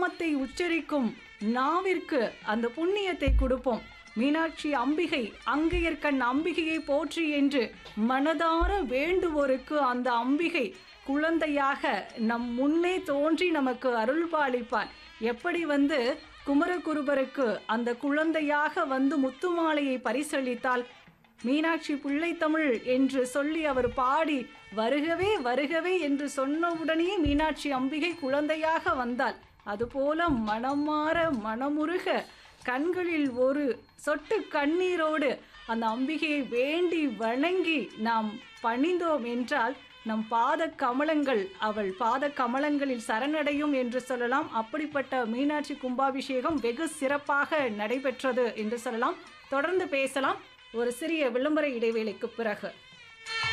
நாமத்தை உச்சரிக்கும் நாவிற்கு அந்த புண்ணியத்தை கொடுப்போம் மீனாட்சி அம்பிகை அங்கையர்கண் அம்பிகையை போற்றி என்று மனதார வேண்டுவோருக்கு அந்த அம்பிகை குழந்தையாக நம் முன்னே தோன்றி நமக்கு அருள் பாலிப்பார் எப்படி வந்து குமரகுருபருக்கு அந்த குழந்தையாக வந்து முத்துமாலையை பரிசளித்தால் மீனாட்சி பிள்ளைத்தமிழ் என்று சொல்லி அவர் பாடி வருகவே வருகவே என்று சொன்னவுடனே மீனாட்சி அம்பிகை குழந்தையாக வந்தாள் அதுபோல மனமாற மனமுருக கண்களில் ஒரு சொட்டு கண்ணீரோடு அந்த அம்பிகையை வேண்டி வணங்கி நாம் பணிந்தோம் என்றால் நம் பாத கமலங்கள் அவள் பாத கமலங்களில் சரணடையும் என்று சொல்லலாம் அப்படிப்பட்ட மீனாட்சி கும்பாபிஷேகம் வெகு சிறப்பாக நடைபெற்றது என்று சொல்லலாம் தொடர்ந்து பேசலாம் ஒரு சிறிய விளம்பர இடைவேளைக்கு பிறகு